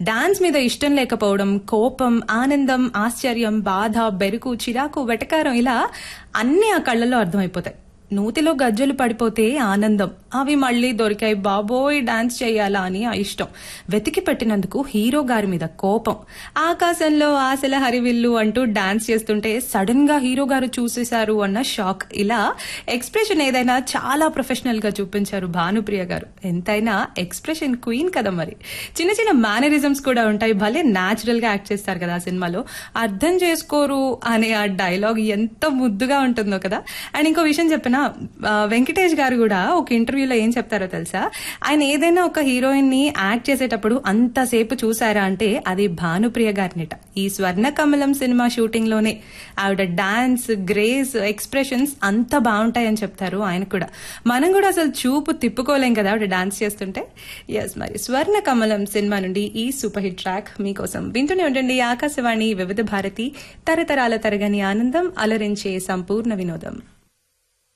dance మీద ఇష్టం లేకపోవడం కోపం ఆనందం ఆశ్చర్యం బాధ బెరుకు చిరాకు వెటకారం ఇలా అన్ని ఆ కళ్ళలో అర్థమైపోతాయి నూతిలో గజ్జలు పడిపోతే ఆనందం అవి మళ్ళీ దొరికాయి బాబోయ్ డాన్స్ చేయాలా అని ఆ ఇష్టం వెతికి పెట్టినందుకు హీరో గారి మీద కోపం ఆకాశంలో ఆశల హరివిల్లు అంటూ డాన్స్ చేస్తుంటే సడన్ గా హీరో గారు చూసేశారు అన్న షాక్ ఇలా ఎక్స్ప్రెషన్ ఏదైనా చాలా ప్రొఫెషనల్ గా చూపించారు భానుప్రియ గారు ఎంతైనా ఎక్స్ప్రెషన్ క్వీన్ కదా మరి చిన్న చిన్న మేనరిజమ్స్ కూడా ఉంటాయి భలే న్యాచురల్ గా యాక్ట్ చేస్తారు కదా ఆ సినిమాలో అర్థం చేసుకోరు అనే ఆ డైలాగ్ ఎంత ముద్దుగా ఉంటుందో కదా అండ్ ఇంకో విషయం చెప్పిన వెంకటేష్ గారు కూడా ఒక ఇంటర్వ్యూలో ఏం చెప్తారో తెలుసా ఆయన ఏదైనా ఒక హీరోయిన్ ని యాక్ట్ చేసేటప్పుడు అంతసేపు చూసారా అంటే అది భానుప్రియ గారినిట ఈ స్వర్ణ కమలం సినిమా షూటింగ్ లోనే ఆవిడ డాన్స్ గ్రేస్ ఎక్స్ప్రెషన్స్ అంత బాగుంటాయని చెప్తారు ఆయన కూడా మనం కూడా అసలు చూపు తిప్పుకోలేం కదా ఆవిడ డాన్స్ చేస్తుంటే ఎస్ మరి స్వర్ణ కమలం సినిమా నుండి ఈ సూపర్ హిట్ ట్రాక్ మీకోసం వింటూనే ఉండండి ఆకాశవాణి వివిధ భారతి తరతరాల తరగని ఆనందం అలరించే సంపూర్ణ వినోదం